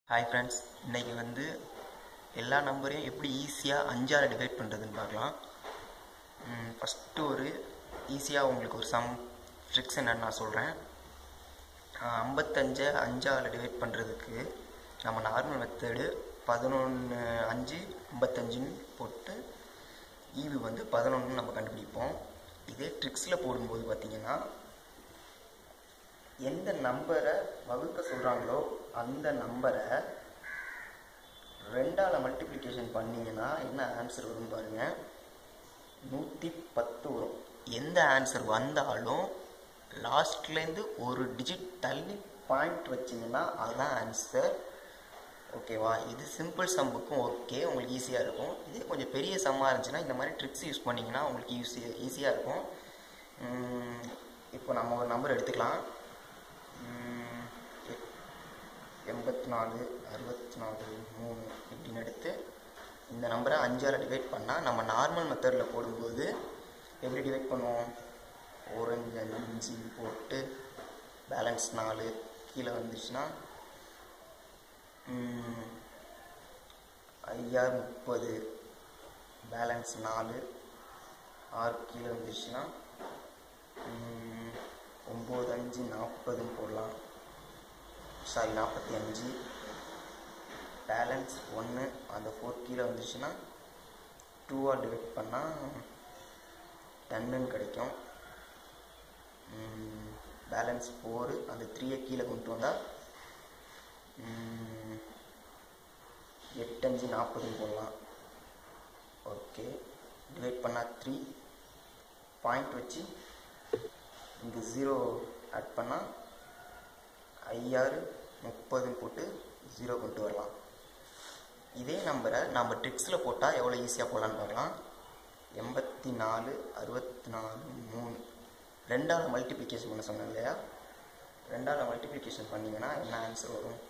hi friends இன்றைக்கி வந்து எல்லா நம்பரையும் எப்படி ஈஸியாக அஞ்சால் டிவைட் பண்ணுறதுன்னு பார்க்கலாம் ஃபஸ்ட்டு ஒரு ஈஸியாக உங்களுக்கு ஒரு சம் ட்ரிக்ஸ் என்னன்னு நான் சொல்கிறேன் ஐம்பத்தஞ்சை அஞ்சால் டிவைட் பண்ணுறதுக்கு நம்ம நார்மல் மெத்தடு பதினொன்று அஞ்சு ஐம்பத்தஞ்சுன்னு போட்டு ஈவு வந்து பதினொன்று நம்ம கண்டுபிடிப்போம் இதே ட்ரிக்ஸில் போடும்போது பார்த்தீங்கன்னா எந்த நம்பரை வகுக்க சொல்கிறாங்களோ அந்த நம்பரை ரெண்டால் மல்டிப்ளிகேஷன் பண்ணிங்கன்னா என்ன ஆன்சர் வரும் பாருங்கள் நூற்றி பத்து வரும் எந்த ஆன்சர் வந்தாலும் லாஸ்ட்லேருந்து ஒரு டிஜிட் தள்ளி பாயிண்ட் வச்சிங்கன்னா அதுதான் ஆன்சர் ஓகேவா இது சிம்பிள் சம்முக்கும் ஓகே உங்களுக்கு ஈஸியாக இருக்கும் இதே கொஞ்சம் பெரிய சம்மாக இருந்துச்சுன்னா இந்த மாதிரி ட்ரிக்ஸ் யூஸ் பண்ணிங்கன்னா உங்களுக்கு ஈஸி ஈஸியாக இருக்கும் இப்போ நம்ம ஒரு நம்பர் எடுத்துக்கலாம் எண்பத்தி நாலு அறுபத்தி நாலு மூணு இப்படின்னு எடுத்து இந்த நம்பரை அஞ்சால் டிவைட் பண்ணால் நம்ம நார்மல் மெத்தடில் போடும்போது எப்படி டிவைட் பண்ணுவோம் ஓரஞ்சு அஞ்சு போட்டு பேலன்ஸ் நாலு கீழே வந்துச்சுன்னா ஐயாறு முப்பது பேலன்ஸ் நாலு ஆறு கீழே வந்துச்சுன்னா ஒம்பது அஞ்சு நாற்பதுன்னு போடலாம் சாரி நாற்பத்தி அஞ்சு பேலன்ஸ் ஒன்று அந்த ஃபோர் கீழே வந்துச்சுன்னா டூவால் டிவைட் பண்ணால் டென்னுன்னு கிடைக்கும் பேலன்ஸ் ஃபோரு அந்த த்ரீயை கீழே கொண்டு வந்தால் எட்டஞ்சு நாற்பதுன்னு போடலாம் ஓகே டிவைட் பண்ணால் த்ரீ பாயிண்ட் வச்சு இங்கே ஜீரோ ஆட் பண்ணால் ஐயாறு முப்பதுன்னு போட்டு ஜீரோ கொண்டு வரலாம் இதே நம்பரை நம்ம ட்ரிக்ஸில் போட்டால் எவ்வளோ ஈஸியாக போடலான்னு பார்க்கலாம் எண்பத்தி நாலு அறுபத்தி நாலு மூணு ரெண்டால் மல்டிப்ளிகேஷன் பண்ண சொன்னேன் இல்லையா ரெண்டால் மல்டிப்ளிகேஷன் பண்ணிங்கன்னா என்ன ஆன்சர் வரும்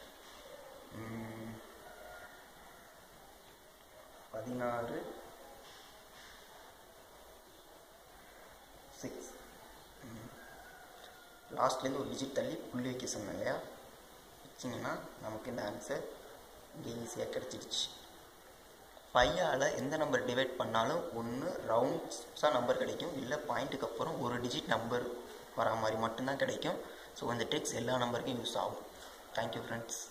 பதினாறு சிக்ஸ் லாஸ்ட்லேருந்து ஒரு டிஜிட் தள்ளி புள்ளி வைக்க சொன்னேன் இல்லையா வச்சிங்கன்னா நமக்கு இந்த ஆன்சர் இங்கே ஈஸியாக கிடச்சிடுச்சு ஃபையால் எந்த நம்பர் டிவைட் பண்ணாலும் ஒன்று ரவுண்ட்ஸாக நம்பர் கிடைக்கும் இல்லை பாயிண்ட்டுக்கு அப்புறம் ஒரு டிஜிட் நம்பர் வரா மாதிரி மட்டும்தான் கிடைக்கும் ஸோ இந்த ட்ரிக்ஸ் எல்லா நம்பருக்கும் யூஸ் ஆகும் தேங்க்யூ ஃப்ரெண்ட்ஸ்